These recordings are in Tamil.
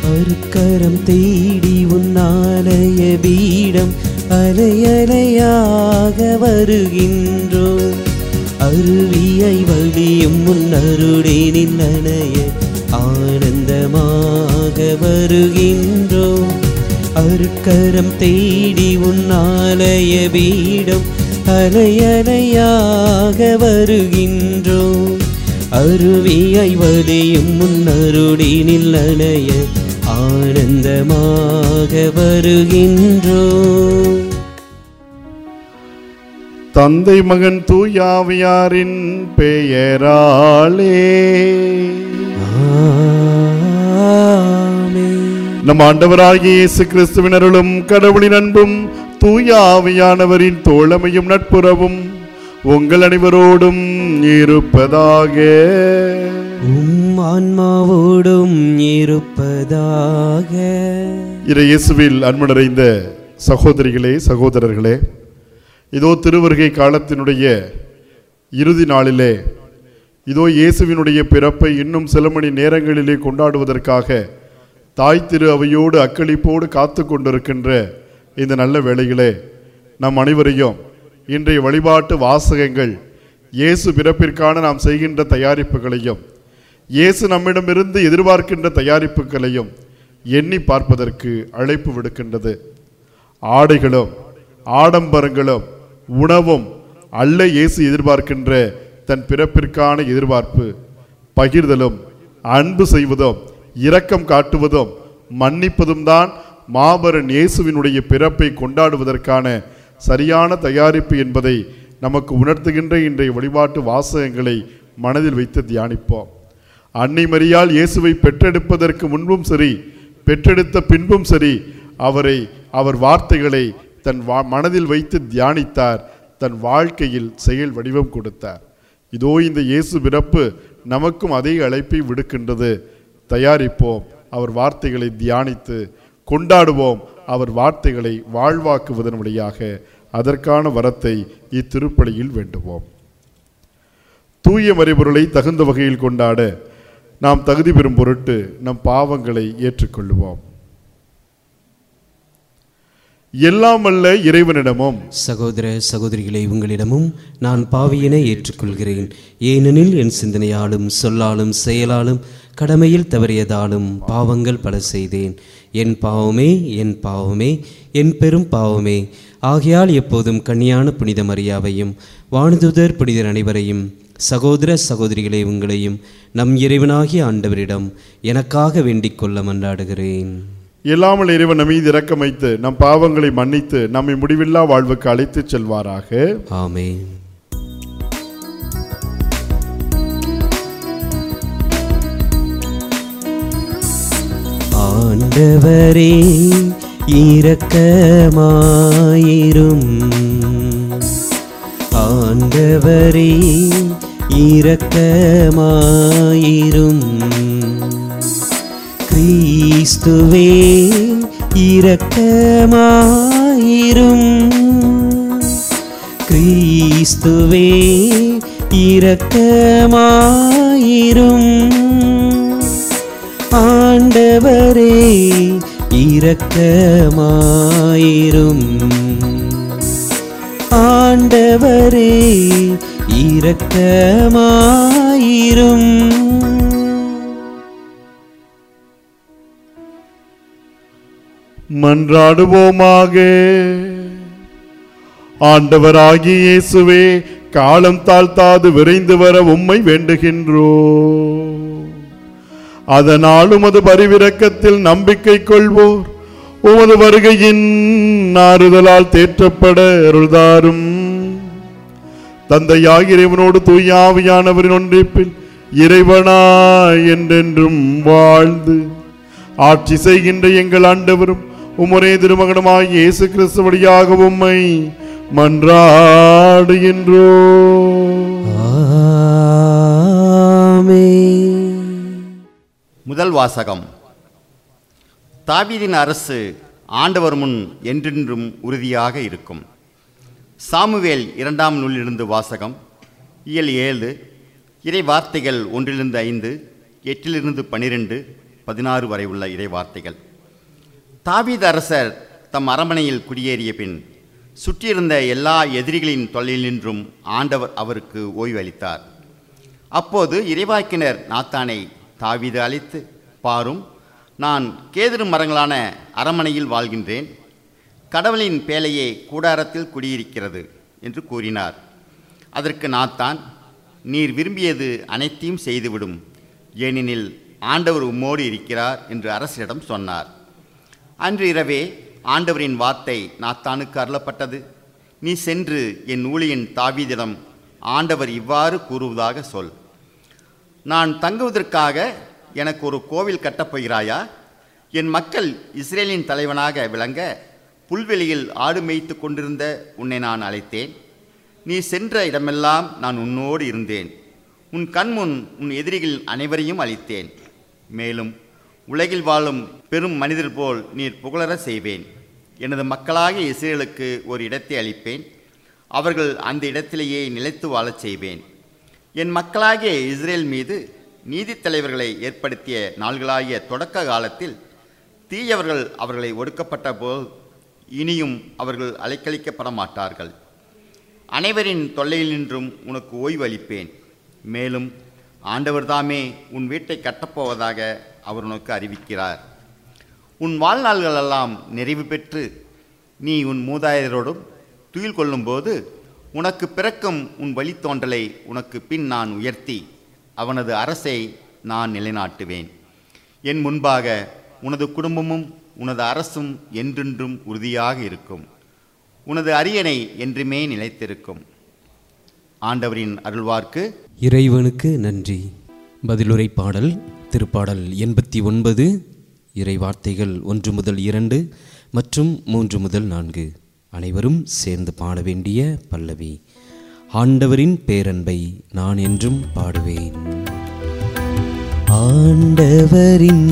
அருக்கரம் தேடி உன்னாலய பீடம் அலையலையாக வருகின்றோம் அருவியை வழியும் முன்னருடேனில் அணைய ஆனந்தமாக வருகின்றோம் அருக்கரம் தேடி உன்னாலய பீடம் அலையலையாக வருகின்றோம் அருவியை வழியும் முன்னருடேனில் அணைய ஆனந்தமாக வருகின்றோம் தந்தை மகன் தூயாவியாரின் பெயராலே ஆமென். நம் ஆண்டவராகிய இயேசு கிறிஸ்துவின் அருளும் கடவுளின் அன்பும் தூயாவியானவரின் தோழமையும் நட்புறவும் உங்கள் அனைவரோடும் இருப்பதாக உம் ஆன்மாவோடும் இருப்பதாக இறை இயேசுவில் அன்பு நிறைந்த சகோதரிகளே சகோதரர்களே இதோ திருவருகை காலத்தினுடைய இறுதி நாளிலே இதோ இயேசுவினுடைய பிறப்பை இன்னும் சில மணி நேரங்களிலே கொண்டாடுவதற்காக தாய் திரு அவையோடு அக்களிப்போடு காத்து கொண்டிருக்கின்ற இந்த நல்ல வேளையிலே நம் அனைவரையும் இன்றைய வழிபாட்டு வாசகங்கள் இயேசு பிறப்பிற்கான நாம் செய்கின்ற தயாரிப்புகளையும் இயேசு நம்மிடமிருந்து எதிர்பார்க்கின்ற தயாரிப்புகளையும் எண்ணி பார்ப்பதற்கு அழைப்பு விடுக்கின்றது ஆடைகளும் ஆடம்பரங்களும் உணவும் அல்ல இயேசு எதிர்பார்க்கின்ற தன் பிறப்பிற்கான எதிர்பார்ப்பு பகிர்தலும் அன்பு செய்வதும் இரக்கம் காட்டுவதும் மன்னிப்பதும் தான் மாபெரும் இயேசுவினுடைய பிறப்பை கொண்டாடுவதற்கான சரியான தயாரிப்பு என்பதை நமக்கு உணர்த்துகின்ற இன்றைய வழிபாட்டு வாசகங்களை மனதில் வைத்து தியானிப்போம் அன்னை மரியாள் இயேசுவை பெற்றெடுப்பதற்கு முன்பும் சரி பெற்றெடுத்த பின்பும் சரி அவரை அவர் வார்த்தைகளை தன் வா மனதில் வைத்து தியானித்தார் தன் வாழ்க்கையில் செயல் வடிவம் கொடுத்தார் இதோ இந்த இயேசு பிறப்பு நமக்கும் அதே அழைப்பை விடுக்கின்றது தயாரிப்போம் அவர் வார்த்தைகளை தியானித்து கொண்டாடுவோம் அவர் வார்த்தைகளை வாழ்வாக்குவதன் வழியாக அதற்கான வரத்தை இத்திருப்பலியில் வேண்டுவோம் தூய மறைபொருளை தகுந்த வகையில் கொண்டாட நாம் தகுதி பெறும் பொருட்டு நம் பாவங்களை ஏற்றுக்கொள்ளுவோம் எல்லாம் அல்ல இறைவனிடமும் சகோதர சகோதரிகளை உங்களிடமும் நான் பாவியனை ஏற்றுக்கொள்கிறேன் ஏனெனில் என் சிந்தனையாலும் சொல்லாலும் செயலாலும் கடமையில் தவறியதாலும் பாவங்கள் பல செய்தேன் என் பாவமே என் பாவமே என் பெரும் பாவமே ஆகையால் எப்போதும் கன்னியான புனித மரியாவையும் வானுதுதர் புனிதர் அனைவரையும் சகோதர சகோதரிகளை உங்களையும் நம் இறைவனாகிய ஆண்டவரிடம் எனக்காக வேண்டிக் கொள்ள மன்றாடுகிறேன் இல்லாமல் இறைவன் நம் மீது இரக்கம் வைத்து நம் பாவங்களை மன்னித்து நம்மை முடிவில்லா வாழ்வுக்கு அழைத்துச் செல்வாராக ஆமென் ஆண்டவரே இரக்கமாயிரும் ஆண்டவரே இரக்கமாயிரும் கிறிஸ்துவே இரக்கமாயிரும் கிறிஸ்துவே இரக்கமாயிரும் ஆண்டவரே இரக்கமாயிரும் ஆண்டவரே இரக்கமாயிரும் மன்றாடுவோமாக ஆண்டவராகிய இயேசுவே காலம் தாழ்த்தாது விரைந்து வர உம்மை வேண்டுகின்றோ அதனால் உமது பரிவிரக்கத்தில் நம்பிக்கை கொள்வோர் உமது வருகையின் ஆறுதலால் தேற்றப்பட அருள்தாரும் தந்தையாகிய இறைவனோடு தூயாவியானவரின் ஒன்றிப்பில் இறைவனாய் என்றென்றும் வாழ்ந்து ஆட்சி செய்கின்ற எங்கள் ஆண்டவரும் உம்முடைய திருமகனுமாய் இயேசு கிறிஸ்து வழியாக உம்மை மன்றாடுகின்றோ ஆமென் முதல் வாசகம் தாவீதின் அரசு ஆண்டவர் முன் என்றென்றும் உறுதியாக இருக்கும் சாமுவேல் இரண்டாம் நூலிலிருந்து வாசகம் இயல் ஏழு இறை வார்த்தைகள் ஒன்றிலிருந்து ஐந்து எட்டிலிருந்து பனிரெண்டு பதினாறு வரை உள்ள இறைவார்த்தைகள் தாவீது அரசர் தம் அரண்மனையில் குடியேறிய பின் சுற்றியிருந்த எல்லா எதிரிகளின் தொல்லையினின்றும் ஆண்டவர் அவருக்கு ஓய்வு அளித்தார் அப்போது இறைவாக்கினர் நாத்தானை தாவீது அழைத்து பாரும் நான் கேதுரு மரங்களான அரண்மனையில் வாழ்கின்றேன் கடவுளின் பேழையே கூடாரத்தில் குடியிருக்கிறது என்று கூறினார் அதற்கு நாத்தான் நீர் விரும்பியது அனைத்தையும் செய்துவிடும் ஏனெனில் ஆண்டவர் உம்மோடு இருக்கிறார் என்று அரசரிடம் சொன்னார் அன்று இரவே ஆண்டவரின் வார்த்தை நாத்தானுக்கு அருளப்பட்டது நீ சென்று என் ஊழியன் தாவீதிடம் ஆண்டவர் இவ்வாறு கூறுவதாக சொல் நான் தங்குவதற்காக எனக்கு ஒரு கோவில் கட்டப் போகிறாயா என் மக்கள் இஸ்ரேலின் தலைவனாக விளங்க புல்வெளியில் ஆடு மேய்த்து கொண்டிருந்த உன்னை நான் அழைத்தேன் நீ சென்ற இடமெல்லாம் நான் உன்னோடு இருந்தேன் உன் கண்முன் உன் எதிரிகள் அனைவரையும் அழித்தேன் மேலும் உலகில் வாழும் பெரும் மனிதர் போல் நீர் புகழர செய்வேன் எனது மக்களாகிய இஸ்ரேலுக்கு ஒரு இடத்தை அளிப்பேன் அவர்கள் அந்த இடத்திலேயே நிலைத்து வாழச் செய்வேன் என் மக்களாகிய இஸ்ரேல் மீது நீதித் தலைவர்களை ஏற்படுத்திய நாள்களாகிய தொடக்க காலத்தில் தீயவர்கள் அவர்களை ஒடுக்கப்பட்ட போது இனியும் அவர்கள் அலைக்கழிக்கப்பட மாட்டார்கள் அனைவரின் தொல்லையினின்றும் உனக்கு ஓய்வு அளிப்பேன் மேலும் ஆண்டவர்தாமே உன் வீட்டை கட்டப்போவதாக அவர் உனக்கு அறிவிக்கிறார் உன் வாழ்நாள்களெல்லாம் நிறைவு பெற்று நீ உன் மூதாதையரோடும் துயில் கொள்ளும்போது உனக்கு பிறக்கும் உன் வழித்தோன்றலை உனக்கு பின் நான் உயர்த்தி அவனது அரசை நான் நிலைநாட்டுவேன் என் முன்பாக உனது குடும்பமும் உனது அரசும் என்றென்றும் உறுதியாக இருக்கும் உனது அரியணை என்றுமே நிலைத்திருக்கும் ஆண்டவரின் அருள்வார்க்கு இறைவனுக்கு நன்றி பதிலுரை பாடல் திருப்பாடல் எண்பத்தி ஒன்பது இறை வார்த்தைகள் ஒன்று முதல் இரண்டு மற்றும் மூன்று முதல் நான்கு அனைவரும் சேர்ந்து பாட வேண்டிய பல்லவி ஆண்டவரின் பேரன்பை நான் என்றும் பாடுவேன் ஆண்டவரின்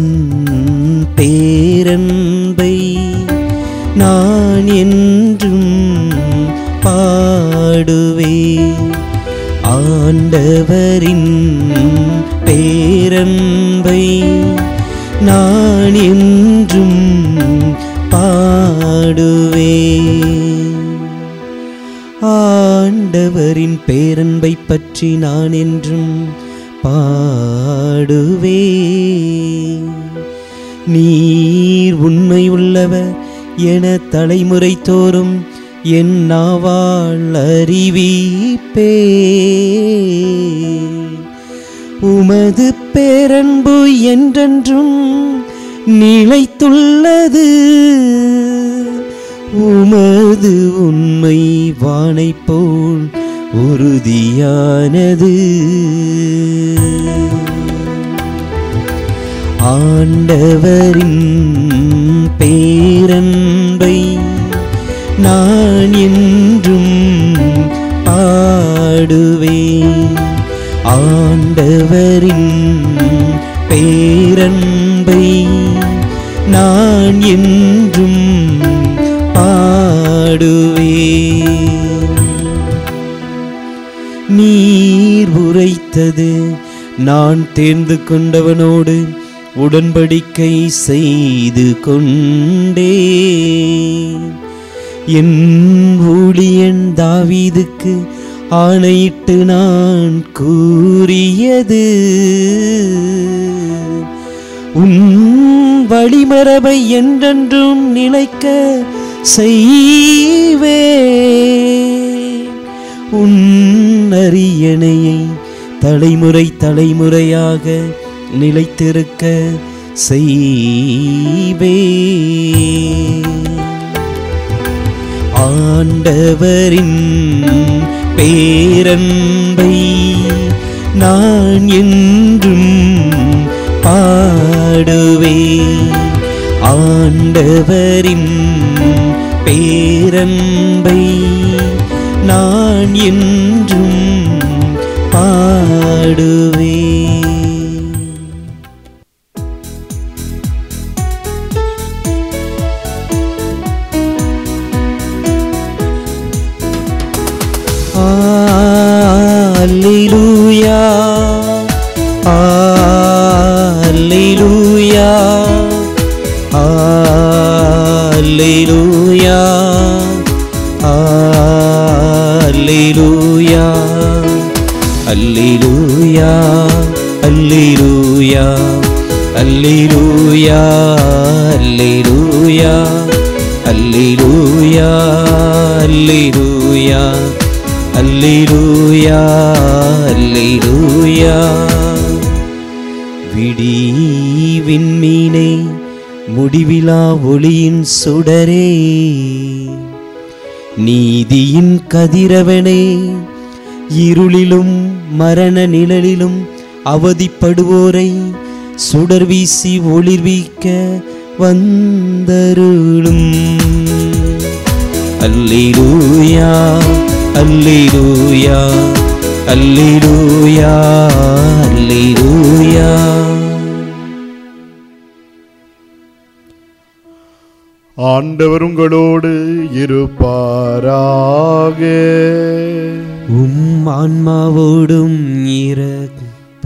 பேரன்பை நான் என்றும் பாடுவேன் ஆண்டவரின் பேரன்பை நான் என்றும் பாடுவேன் ஆண்டவரின் பேரன்பை பற்றி நான் என்றும் பாடுவேன் நீர் உண்மை உள்ளவர் என தலைமுறை தோறும் என் நாவால் அறிவிப்பே உமது பேரன்பு என்றென்றும் நிலைத்துள்ளது உமது உண்மை வானை போல் உறுதியானது ஆண்டவரின் பேரன்பை நான் என்றும் பாடுவேன் ஆண்டவரின் பேரன்பை நான் என்றும் பாடுவேன் நீர் உரைத்தது நான் தேர்ந்து கொண்டவனோடு உடன்படிக்கை செய்து கொண்டே என் ஊழியன் தாவீதுக்கு ஆணையிட்டு நான் கூறியது உன் வழிமரபை என்றென்றும் நிலைக்க செய்வே உன் அரியணையை தலைமுறை தலைமுறையாக நிலைத்திருக்க செய்வே ஆண்டவரின் பேரன்பை நான் என்றும் பாடுவேன் ஆண்டவரின் பேரன்பை நான் என்றும் பாடுவேன் Alleluia Alleluia அல்லேலூயா அல்லேலூயா அல்லேலூயா அல்லேலூயா அல்லேலூயா அல்லேலூயா விடி விண்மீனே முடிவிலா ஒளியின் சுடரே நீதியின் கதிரவனே இருளிலும் மரண நிழலிலும் அவதிப்படுவோரை சுடர் வீசி ஒளிர்விக்க வந்தருளும் அல்லேலூயா அல்லேலூயா அல்லேலூயா அல்லேலூயா ஆண்டவர் உங்களோடு இருப்பாராக உம் ஆன்மாவோடும் இருப்பாராக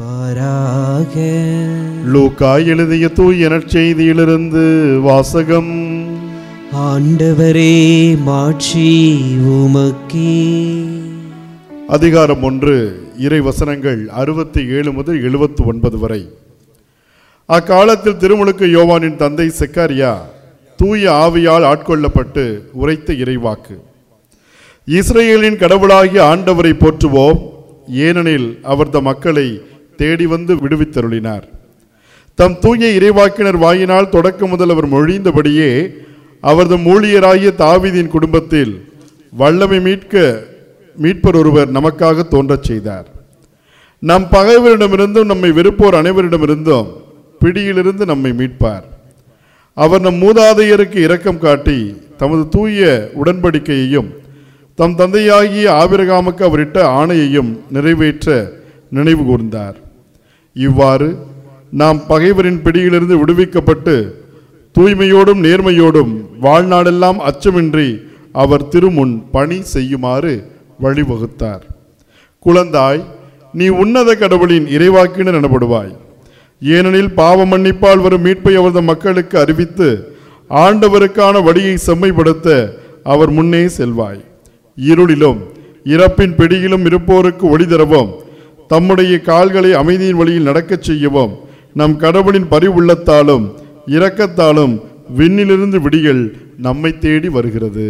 லூக்கா எழுதிய தூய நற்செய்தியிலிருந்து வாசகம் ஆண்டவரே மாட்சி உமக்கே அதிகாரம் ஒன்று இறை வசனங்கள் அறுபத்தி ஏழு முதல் எழுபத்து ஒன்பது வரை அக்காலத்தில் திருமுழுக்கு யோவானின் தந்தை செக்காரியா தூய ஆவியால் ஆட்கொள்ளப்பட்டு உரைத்த இறைவாக்கு இஸ்ரேலின் கடவுளாகிய ஆண்டவரை போற்றுவோம் ஏனெனில் அவர் தம் மக்களை தேடி வந்து விடுவித்தருளினார் தம் தூய இறைவாக்கினர் வாயினால் தொடக்க முதல் அவர் மொழிந்தபடியே அவரது ஊழியராகிய தாவீதின் குடும்பத்தில் வல்லமை மீட்க மீட்பர் ஒருவர் நமக்காக தோன்றச் செய்தார் நம் பகைவரிடமிருந்தும் நம்மை வெறுப்போர் அனைவரிடமிருந்தும் பிடியிலிருந்து நம்மை மீட்பார் அவர் நம் மூதாதையருக்கு இரக்கம் காட்டி தமது தூய உடன்படிக்கையையும் தம் தந்தையாகிய ஆபிரகாமுக்கு அவரிட்ட ஆணையையும் நிறைவேற்ற நினைவு கூர்ந்தார் இவ்வாறு நாம் பகைவரின் பிடியிலிருந்து விடுவிக்கப்பட்டு தூய்மையோடும் நேர்மையோடும் வாழ்நாளெல்லாம் அச்சமின்றி அவர் திருமுன் பணி செய்யுமாறு வழிவகுத்தார் குழந்தாய் நீ உன்னத கடவுளின் இறைவாக்கினர் எனப்படுவாய் ஏனெனில் பாவ மன்னிப்பால் வரும் மீட்பை அவரது மக்களுக்கு அறிவித்து ஆண்டவருக்கான வழியை செம்மைப்படுத்த அவர் முன்னே செல்வாய் இருளிலும் இறப்பின் பிடியிலும் இருப்போருக்கு ஒளி தரவும் தம்முடைய கால்களை அமைதியின் வழியில் நடக்கச் செய்யவும் நம் கடவுளின் பரிவுள்ளத்தாலும் இரக்கத்தாலும் விண்ணிலிருந்து விடியல் நம்மை தேடி வருகிறது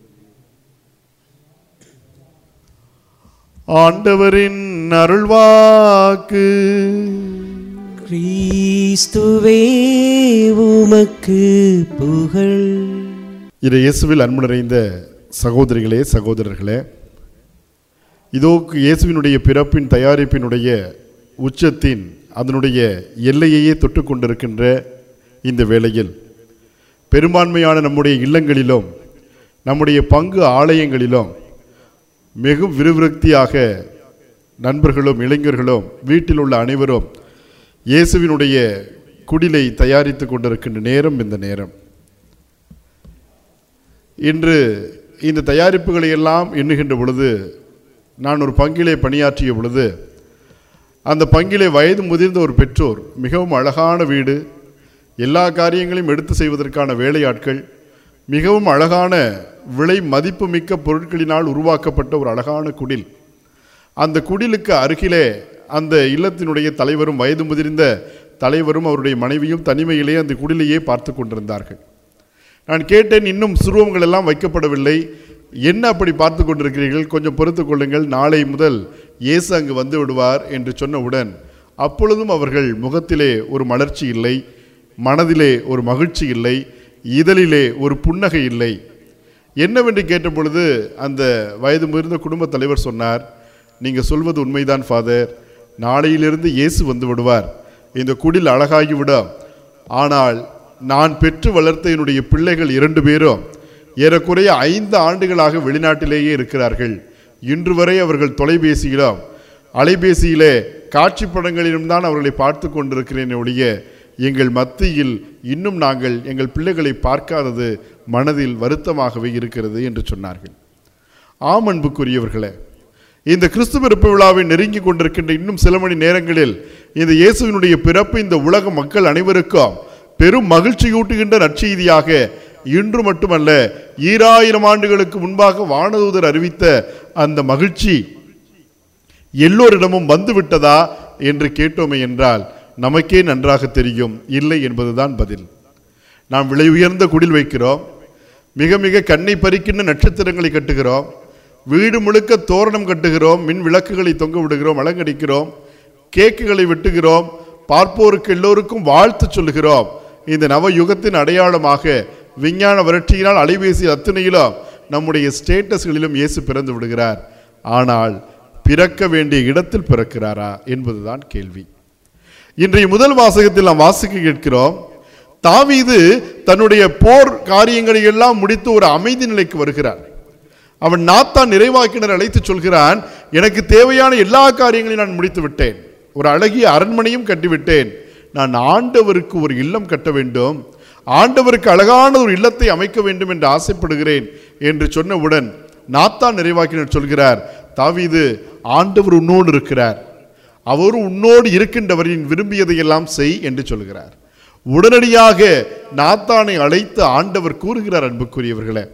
ஆண்டவரின் அருள்வாக்கு கிறிஸ்துவே உமக்கு புகழ் இது இயேசுவில் அன்பு நிறைந்த சகோதரிகளே சகோதரர்களே இதோ இயேசுவினுடைய பிறப்பின் தயாரிப்பினுடைய உச்சத்தின் அதனுடைய எல்லையையே தொட்டு கொண்டிருக்கின்ற இந்த வேளையில் பெரும்பான்மையான நம்முடைய இல்லங்களிலும் நம்முடைய பங்கு ஆலயங்களிலும் மிக விறுவிறுக்தியாக நண்பர்களும் இளைஞர்களும் வீட்டில் உள்ள அனைவரும் இயேசுவினுடைய குடிலை தயாரித்து கொண்டிருக்கின்ற நேரம் இந்த நேரம் இன்று இந்த தயாரிப்புகளை எல்லாம் எண்ணுகின்ற பொழுது நான் ஒரு பங்கிலே பணியாற்றிய பொழுது அந்த பங்கிலே வயது முதிர்ந்த ஒரு பெற்றோர் மிகவும் அழகான வீடு எல்லா காரியங்களையும் எடுத்து செய்வதற்கான வேலையாட்கள் மிகவும் அழகான விலை மதிப்புமிக்க பொருட்களினால் உருவாக்கப்பட்ட ஒரு அழகான குடில் அந்த குடிலுக்கு அருகிலே அந்த இல்லத்தினுடைய தலைவரும் வயது முதிர்ந்த தலைவரும் அவருடைய மனைவியும் தனிமையிலே அந்த குடிலையே பார்த்து கொண்டிருந்தார்கள் நான் கேட்டேன் இன்னும் சுருவங்கள் எல்லாம் வைக்கப்படவில்லை என்ன அப்படி பார்த்து கொண்டிருக்கிறீர்கள் கொஞ்சம் பொறுத்துக் கொள்ளுங்கள் நாளை முதல் இயேசு அங்கு வந்து விடுவார் என்று சொன்னவுடன் அப்பொழுதும் அவர்கள் முகத்திலே ஒரு மலர்ச்சி இல்லை மனதிலே ஒரு மகிழ்ச்சி இல்லை இதழிலே ஒரு புன்னகை இல்லை என்னவென்று கேட்ட பொழுது அந்த வயது முதிர்ந்த குடும்ப தலைவர் சொன்னார் நீங்கள் சொல்வது உண்மைதான் ஃபாதர் நாளையிலிருந்து இயேசு வந்து விடுவார் இந்த குடில் அழகாகிவிடும் ஆனால் நான் பெற்று வளர்த்த என்னுடைய பிள்ளைகள் இரண்டு பேரும் ஏறக்குறைய ஐந்து ஆண்டுகளாக வெளிநாட்டிலேயே இருக்கிறார்கள் இன்று வரை அவர்கள் தொலைபேசியிலும் அலைபேசியிலே காட்சி படங்களிலும் தான் அவர்களை பார்த்து கொண்டிருக்கிறேன் ஒழிய எங்கள் மத்தியில் இன்னும் நாங்கள் எங்கள் பிள்ளைகளை பார்க்காதது மனதில் வருத்தமாகவே இருக்கிறது என்று சொன்னார்கள் ஆம் அன்புக்குரியவர்களே இந்த கிறிஸ்து பிறப்பு விழாவை நெருங்கி கொண்டிருக்கின்ற இன்னும் சில மணி நேரங்களில் இந்த இயேசுவினுடைய பிறப்பு இந்த உலக மக்கள் அனைவருக்கும் பெரும் மகிழ்ச்சியூட்டுகின்ற நற்செய்தியாக இன்று மட்டுமல்ல ஈராயிரம் ஆண்டுகளுக்கு முன்பாக வானதூதர் அறிவித்த அந்த மகிழ்ச்சி எல்லோரிடமும் வந்துவிட்டதா என்று கேட்டோமே என்றால் நமக்கே நன்றாக தெரியும் இல்லை என்பதுதான் பதில் நாம் விலை உயர்ந்த குடில் வைக்கிறோம் மிக மிக கண்ணை பறிக்கின்ற நட்சத்திரங்களை கட்டுகிறோம் வீடு முழுக்க தோரணம் கட்டுகிறோம் மின் விளக்குகளை தொங்க விடுகிறோம் அலங்கடிக்கிறோம் கேக்குகளை வெட்டுகிறோம் பார்ப்போருக்கு எல்லோருக்கும் வாழ்த்து சொல்லுகிறோம் இந்த நவ யுகத்தின் அடையாளமாக விஞ்ஞான வறட்சியினால் அலைபேசி அத்தனையிலும் நம்முடைய ஸ்டேட்டஸ்களிலும் இயேசு பிறந்து விடுகிறார் ஆனால் பிறக்க வேண்டிய இடத்தில் பிறக்கிறாரா என்பதுதான் கேள்வி இன்றைய முதல் வாசகத்தில் நாம் வாசிக்க கேட்கிறோம் தாவீது தன்னுடைய போர் காரியங்களை எல்லாம் முடித்து ஒரு அமைதி நிலைக்கு வருகிறார் அவன் நாத்தான் நிறைவாக்கினர் அழைத்து சொல்கிறான் எனக்கு தேவையான எல்லா காரியங்களையும் நான் முடித்து விட்டேன் ஒரு அழகிய அரண்மனையும் கட்டிவிட்டேன் நான் ஆண்டவருக்கு ஒரு இல்லம் கட்ட வேண்டும் ஆண்டவருக்கு அழகான ஒரு இல்லத்தை அமைக்க வேண்டும் என்று ஆசைப்படுகிறேன் என்று சொன்னவுடன் நாத்தான் நிறைவாக்கினர் சொல்கிறார் தாவீது ஆண்டவர் உன்னோடு இருக்கிறார் அவரும் உன்னோடு இருக்கின்றவரின் விரும்பியதையெல்லாம் செய் என்று சொல்கிறார் உடனடியாக நாத்தானை அழைத்து ஆண்டவர் கூறுகிறார் அன்புக்குரியவர்களே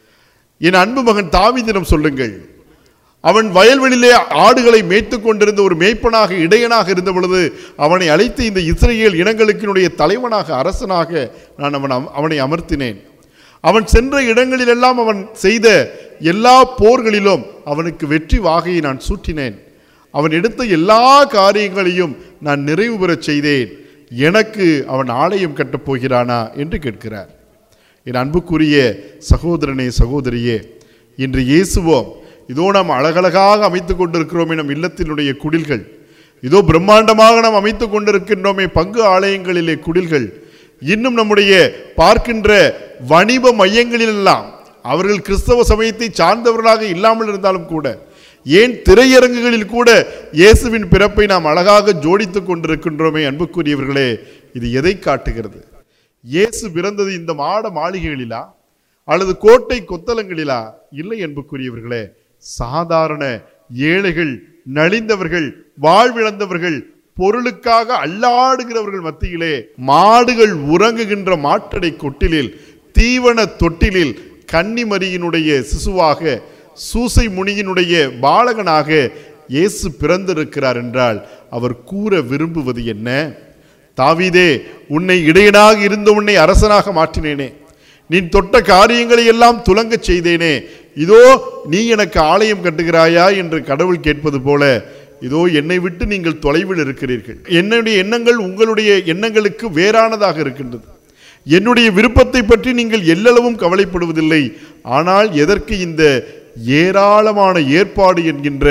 என் அன்பு மகன் தாவீதிடம் சொல்லுங்கள் அவன் வயல்வெளியிலே ஆடுகளை மேய்த்து கொண்டிருந்த ஒரு மேய்ப்பனாக இடையனாக இருந்த பொழுது அவனை அழைத்து இந்த இஸ்ரேல் இனங்களுக்கினுடைய தலைவனாக அரசனாக நான் அவன் அம- அவனை அமர்த்தினேன் அவன் சென்ற இடங்களிலெல்லாம் அவன் செய்த எல்லா போர்களிலும் அவனுக்கு வெற்றி வாகையை நான் சூட்டினேன் அவன் எடுத்த எல்லா காரியங்களையும் நான் நிறைவு பெறச் செய்தேன் எனக்கு அவன் ஆலயம் கட்டப் போகிறானா என்று கேட்கிறார் என் அன்புக்குரிய சகோதரனே சகோதரியே இன்று இயேசுவோ இதோ நாம் அழகழகாக அமைத்துக் கொண்டிருக்கிறோமே நம் இல்லத்தினுடைய குடில்கள் இதோ பிரம்மாண்டமாக நாம் அமைத்துக் கொண்டிருக்கின்றோமே பங்கு ஆலயங்களிலே குடில்கள் இன்னும் நம்முடைய பார்க்கின்ற வணிக மையங்களிலெல்லாம் அவர்கள் கிறிஸ்தவ சமயத்தை சார்ந்தவர்களாக இல்லாமல் இருந்தாலும் கூட ஏன் திரையரங்குகளில் கூட இயேசுவின் பிறப்பை நாம் அழகாக ஜோடித்துக் கொண்டிருக்கின்றோமே அன்புக்குரியவர்களே இது எதை காட்டுகிறது இயேசு பிறந்தது இந்த மாட மாளிகைகளிலா அல்லது கோட்டை கொத்தலங்களிலா இல்லை அன்புக்குரியவர்களே சாதாரண ஏழைகள் நலிந்தவர்கள் வாழ்விழந்தவர்கள் பொருளுக்காக அல்லாடுகிறவர்கள் மத்தியிலே மாடுகள் உறங்குகின்ற மாட்டடை கொட்டிலில் தீவன தொட்டிலில் கன்னிமரியினுடைய சிசுவாக சூசை முனியினுடைய பாலகனாக இயேசு பிறந்திருக்கிறார் என்றால் அவர் கூற விரும்புவது என்ன தாவீதே உன்னை இடையனாக இருந்த உன்னை அரசனாக மாற்றினேனே நீ தொட்ட காரியங்களை எல்லாம் துலங்கச் செய்தேனே இதோ நீ எனக்கு ஆலயம் கட்டுகிறாயா என்று கடவுள் கேட்பது போல இதோ என்னை விட்டு நீங்கள் தொலைவில் இருக்கிறீர்கள் என்னுடைய எண்ணங்கள் உங்களுடைய எண்ணங்களுக்கு வேறானதாக இருக்கின்றது என்னுடைய விருப்பத்தை பற்றி நீங்கள் எல்லளவும் கவலைப்படுவதில்லை ஆனால் எதற்கு இந்த ஏராளமான ஏற்பாடு என்கின்ற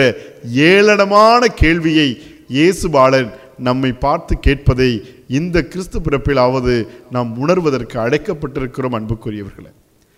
ஏளனமான கேள்வியை இயேசு பாலன் நம்மை பார்த்து கேட்பதை இந்த கிறிஸ்து பிறப்பிலாவது நாம் உணர்வதற்கு அழைக்கப்பட்டிருக்கிறோம் அன்புக்குரியவர்களே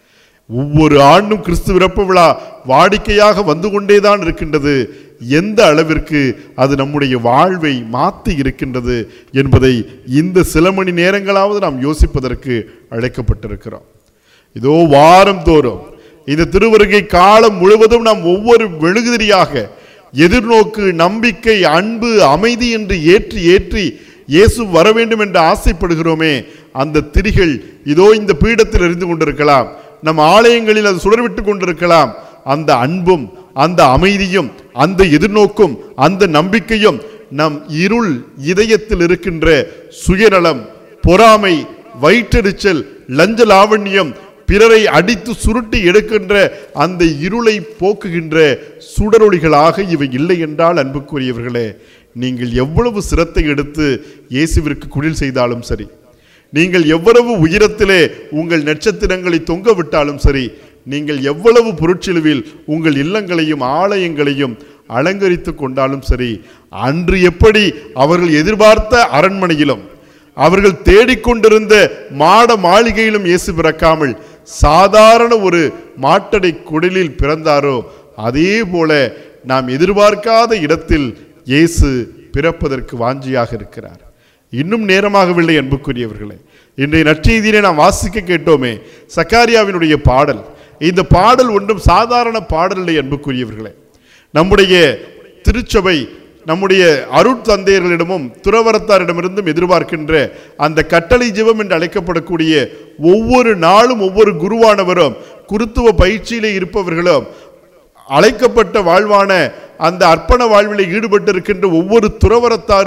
ஒவ்வொரு ஆண்டும் கிறிஸ்து பிறப்பு விழா வாடிக்கையாக வந்து கொண்டேதான் இருக்கின்றது எந்த அளவிற்கு அது நம்முடைய வாழ்வை மாற்றி இருக்கின்றது என்பதை இந்த சில மணி நேரங்களாவது நாம் யோசிப்பதற்கு அழைக்கப்பட்டிருக்கிறோம் இதோ வாரம் தோறும் இந்த திருவருகை காலம் முழுவதும் நாம் ஒவ்வொரு மெழுகுதிரியாக எதிர்நோக்கு நம்பிக்கை அன்பு அமைதி என்று ஏற்றி ஏற்றி இயேசு வர வேண்டும் என்று ஆசைப்படுகிறோமே அந்த திரிகள் இதோ இந்த பீடத்தில் எரிந்து கொண்டிருக்கலாம் நம் ஆலயங்களில் அது சுடர்விட்டு கொண்டிருக்கலாம் அந்த அன்பும் அந்த அமைதியும் அந்த எதிர்நோக்கும் அந்த நம்பிக்கையும் நம் இருள் இதயத்தில் இருக்கின்ற சுயநலம் பொறாமை வயிற்றெரிச்சல் லஞ்ச லாவண்யம் பிறரை அடித்து சுருட்டி எடுக்கின்ற அந்த இருளை போக்குகின்ற சுடரொளிகளாக இவை இல்லை என்றால் அன்புக்குரியவர்களே நீங்கள் எவ்வளவு சிரத்தை எடுத்து இயேசுவிற்கு குடில் செய்தாலும் சரி நீங்கள் எவ்வளவு உயரத்திலே உங்கள் நட்சத்திரங்களை தொங்க விட்டாலும் சரி நீங்கள் எவ்வளவு பொருட்செலவில் உங்கள் இல்லங்களையும் ஆலயங்களையும் அலங்கரித்து கொண்டாலும் சரி அன்று எப்படி அவர்கள் எதிர்பார்த்த அரண்மனையிலும் அவர்கள் தேடிக்கொண்டிருந்த மாட மாளிகையிலும் இயேசு பிறக்காமல் சாதாரண ஒரு மாட்டடை குடிலில் பிறந்தாரோ அதே போல நாம் எதிர்பார்க்காத இடத்தில் இயேசு பிறப்பதற்கு வாஞ்சியாக இருக்கிறார் இன்னும் நேரமாகவில்லை அன்புக்குரியவர்களே இன்றைய நற்செய்தியிலே நாம் வாசிக்க கேட்டோமே சக்காரியாவினுடைய பாடல் இந்த பாடல் ஒன்றும் சாதாரண பாடல் இல்லை அன்புக்குரியவர்களே நம்முடைய திருச்சபை நம்முடைய அருட்தந்தையர்களிடமும் துறவரத்தாரிடமிருந்தும் எதிர்பார்க்கின்ற அந்த கட்டளை ஜெபம் என்று அழைக்கப்படக்கூடிய ஒவ்வொரு நாளும் ஒவ்வொரு குருவானவரும் குருத்துவ பயிற்சியிலே இருப்பவர்களும் அழைக்கப்பட்ட வாழ்வான அந்த அர்ப்பண வாழ்விலே ஈடுபட்டிருக்கின்ற ஒவ்வொரு துறவரத்தாரும்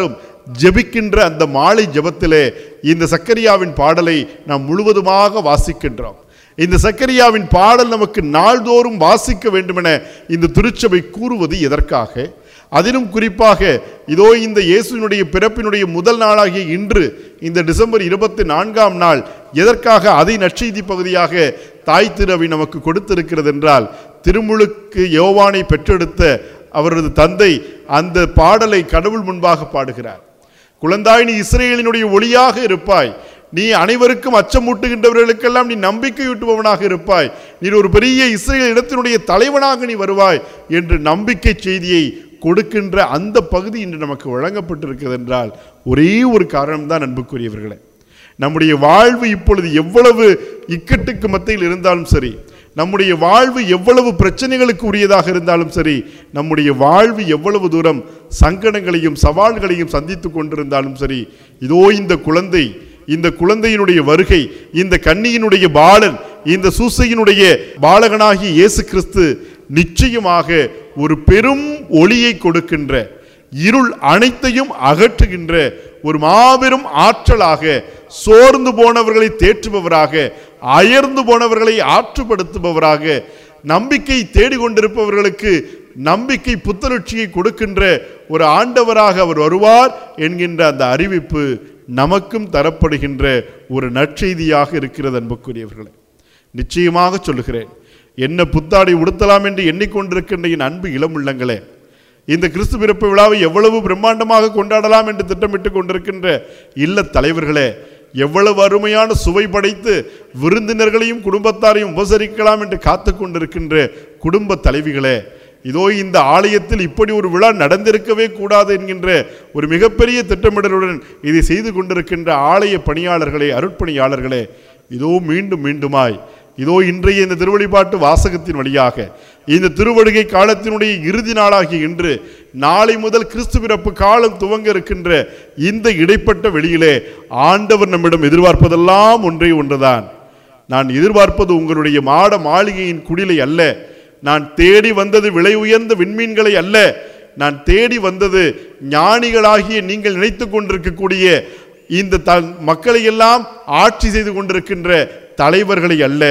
ஜெபிக்கின்ற அந்த மாலை ஜெபத்திலே இந்த சக்கரியாவின் பாடலை நாம் முழுவதுமாக வாசிக்கின்றோம் இந்த சக்கரியாவின் பாடல் நமக்கு நாள்தோறும் வாசிக்க வேண்டுமென இந்த திருச்சபை கூறுவது எதற்காக அதிலும் குறிப்பாக இதோ இந்த இயேசுவினுடைய பிறப்பினுடைய முதல் நாளாகிய இன்று இந்த டிசம்பர் இருபத்தி நான்காம் நாள் எதற்காக அதை நற்செய்தி பகுதியாக தாய் திருவை நமக்கு கொடுத்திருக்கிறது என்றால் திருமுழுக்கு யோவானை பெற்றெடுத்த அவரது தந்தை அந்த பாடலை கடவுள் முன்பாக பாடுகிறார் குழந்தாய் நீ இஸ்ரேலினுடைய ஒளியாக இருப்பாய் நீ அனைவருக்கும் அச்சமூட்டுகின்றவர்களுக்கெல்லாம் நீ நம்பிக்கையூட்டுபவனாக இருப்பாய் நீ ஒரு பெரிய இஸ்ரேல் இடத்தினுடைய தலைவனாக நீ வருவாய் என்று நம்பிக்கை செய்தியை கொடுக்கின்ற அந்த பகுதி இன்று நமக்கு வழங்கப்பட்டிருக்கிறது என்றால் ஒரே ஒரு காரணம்தான் அன்புக்குரியவர்களே நம்முடைய வாழ்வு இப்பொழுது எவ்வளவு இக்கட்டுக்கு மத்தியில் இருந்தாலும் சரி நம்முடைய வாழ்வு எவ்வளவு பிரச்சனைகளுக்கு உரியதாக இருந்தாலும் சரி நம்முடைய வாழ்வு எவ்வளவு தூரம் சங்கடங்களையும் சவால்களையும் சந்தித்துக் கொண்டிருந்தாலும் சரி இதோ இந்த குழந்தை இந்த குழந்தையினுடைய வருகை இந்த கன்னியினுடைய பாலன் இந்த சூசையினுடைய பாலகனாகிய இயேசு கிறிஸ்து நிச்சயமாக ஒரு பெரும் ஒளியை கொடுக்கின்ற இருள் அனைத்தையும் அகற்றுகின்ற ஒரு மாபெரும் ஆற்றலாக சோர்ந்து போனவர்களை தேற்றுபவராக அயர்ந்து போனவர்களை ஆற்றுப்படுத்துபவராக நம்பிக்கை தேடிக்கொண்டிருப்பவர்களுக்கு நம்பிக்கை புத்துணர்ச்சியை கொடுக்கின்ற ஒரு ஆண்டவராக அவர் வருவார் என்கின்ற அந்த அறிவிப்பு நமக்கும் தரப்படுகின்ற ஒரு நற்செய்தியாக இருக்கிறது அன்புக்குரியவர்களே நிச்சயமாக சொல்லுகிறேன் என்ன புத்தாடை உடுத்தலாம் என்று எண்ணிக்கொண்டிருக்கின்ற என் அன்பு இளம் உள்ளங்களே இந்த கிறிஸ்து பிறப்பு விழாவை எவ்வளவு பிரம்மாண்டமாக கொண்டாடலாம் என்று திட்டமிட்டு கொண்டிருக்கின்ற இல்ல தலைவர்களே எவ்வளவு அருமையான சுவை படைத்து விருந்தினர்களையும் குடும்பத்தாரையும் உபசரிக்கலாம் என்று காத்து கொண்டிருக்கின்ற குடும்ப தலைவிகளே இதோ இந்த ஆலயத்தில் இப்படி ஒரு விழா நடந்திருக்கவே கூடாது என்கின்ற ஒரு மிகப்பெரிய திட்டமிடலுடன் இதை செய்து கொண்டிருக்கின்ற ஆலய பணியாளர்களே அருட்பணியாளர்களே இதோ மீண்டும் மீண்டுமாய் இதோ இன்றைய இந்த திருவழிபாட்டு வாசகத்தின் வழியாக இந்த திருவடுகை காலத்தினுடைய இறுதி நாளாகிய இன்று நாளை முதல் கிறிஸ்து பிறப்பு காலம் துவங்க இருக்கின்ற இந்த இடைப்பட்ட வெளியிலே ஆண்டவர் நம்மிடம் எதிர்பார்ப்பதெல்லாம் ஒன்றே ஒன்றுதான் நான் எதிர்பார்ப்பது உங்களுடைய மாட மாளிகையின் குடிலை அல்ல நான் தேடி வந்தது விலை உயர்ந்த விண்மீன்களை அல்ல நான் தேடி வந்தது ஞானிகளாகிய நீங்கள் நினைத்து கொண்டிருக்கக்கூடிய இந்த த மக்களை எல்லாம் ஆட்சி செய்து கொண்டிருக்கின்ற தலைவர்களை அல்ல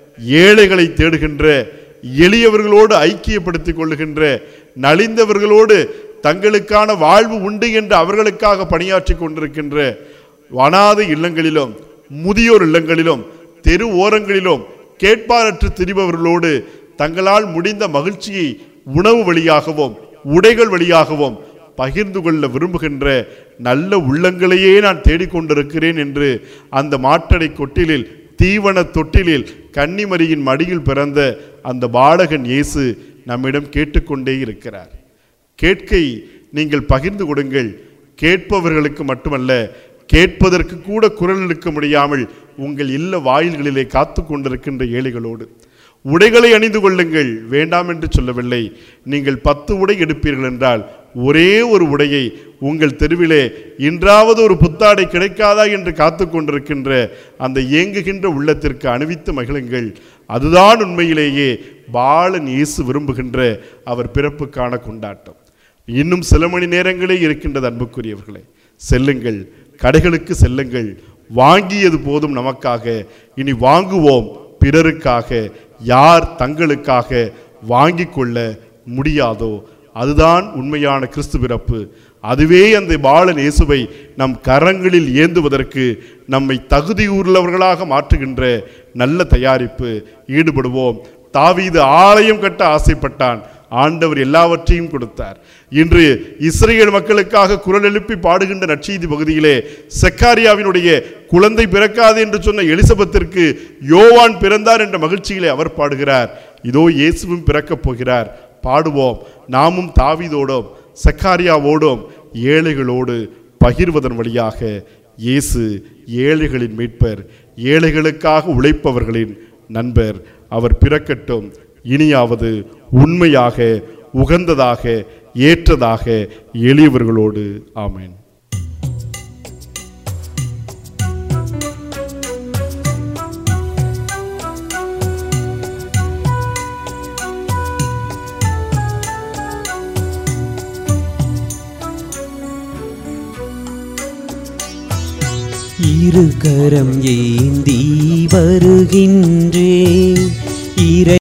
ஏழைகளை தேடுகின்ற எளியவர்களோடு ஐக்கியப்படுத்திக் கொள்ளுகின்ற நலிந்தவர்களோடு தங்களுக்கான வாழ்வு உண்டு என்று அவர்களுக்காக பணியாற்றி கொண்டிருக்கின்ற அனாதை இல்லங்களிலும் முதியோர் இல்லங்களிலும் தெரு ஓரங்களிலும் கேட்பாரற்று திரிபவர்களோடு தங்களால் முடிந்த மகிழ்ச்சியை உணவு வழியாகவும் உடைகள் வழியாகவும் பகிர்ந்து கொள்ள விரும்புகின்ற நல்ல உள்ளங்களையே நான் தேடிக்கொண்டிருக்கிறேன் என்று அந்த மாட்டடை கொட்டிலில் தீவன தொட்டிலில் கன்னிமரியின் மடியில் பிறந்த அந்த பாலகன் இயேசு நம்மிடம் கேட்டுக்கொண்டே இருக்கிறார் கேட்கை நீங்கள் பகிர்ந்து கொடுங்கள் கேட்பவர்களுக்கு மட்டுமல்ல கேட்பதற்கு கூட குரல் எடுக்க முடியாமல் உங்கள் இல்ல வாயில்களிலே காத்து கொண்டிருக்கின்ற ஏழைகளோடு உடைகளை அணிந்து கொள்ளுங்கள் வேண்டாம் என்று சொல்லவில்லை நீங்கள் பத்து உடை எடுப்பீர்கள் என்றால் ஒரே ஒரு உடையை உங்கள் தெருவிலே இன்றாவது ஒரு புத்தாடை கிடைக்காதா என்று காத்து கொண்டிருக்கின்ற அந்த ஏங்குகின்ற உள்ளத்திற்கு அணிவித்து மகிழுங்கள் அதுதான் உண்மையிலேயே பாலன் இயேசு விரும்புகின்ற அவர் பிறப்புக்கான கொண்டாட்டம் இன்னும் சில மணி நேரங்களே இருக்கின்றது அன்புக்குரியவர்களே செல்லுங்கள் கடைகளுக்கு செல்லுங்கள் வாங்கியது போதும் நமக்காக இனி வாங்குவோம் பிறருக்காக யார் தங்களுக்காக வாங்கிக் கொள்ள முடியாதோ அதுதான் உண்மையான கிறிஸ்து பிறப்பு அதுவே அந்த பாலன் இயேசுவை நம் கரங்களில் ஏந்துவதற்கு நம்மை தகுதியுள்ளவர்களாக மாற்றுகின்ற நல்ல தயாரிப்பு ஈடுபடுவோம் தாவீது ஆலயம் கட்ட ஆசைப்பட்டான் ஆண்டவர் எல்லாவற்றையும் கொடுத்தார் இன்று இஸ்ரேல் மக்களுக்காக குரல் எழுப்பி பாடுகின்ற நற்செய்தி பகுதியிலே செக்காரியாவினுடைய குழந்தை பிறக்காது என்று சொன்ன எலிசபெத்திற்கு யோவான் பிறந்தார் என்ற மகிழ்ச்சியிலே அவர் பாடுகிறார் இதோ இயேசுவும் பிறக்கப் போகிறார் பாடுவோம் நாமும் தாவீதோடும் செக்காரியாவோடும் ஏழைகளோடு பகிர்வதன் வழியாக இயேசு ஏழைகளின் மீட்பர் ஏழைகளுக்காக உழைப்பவர்களின் நண்பர் அவர் பிறக்கட்டும் இனியாவது உண்மையாக உகந்ததாக ஏற்றதாக எளியவர்களோடு ஆமென் இரு கரம் ஏந்தி வருகின்றேன் இறை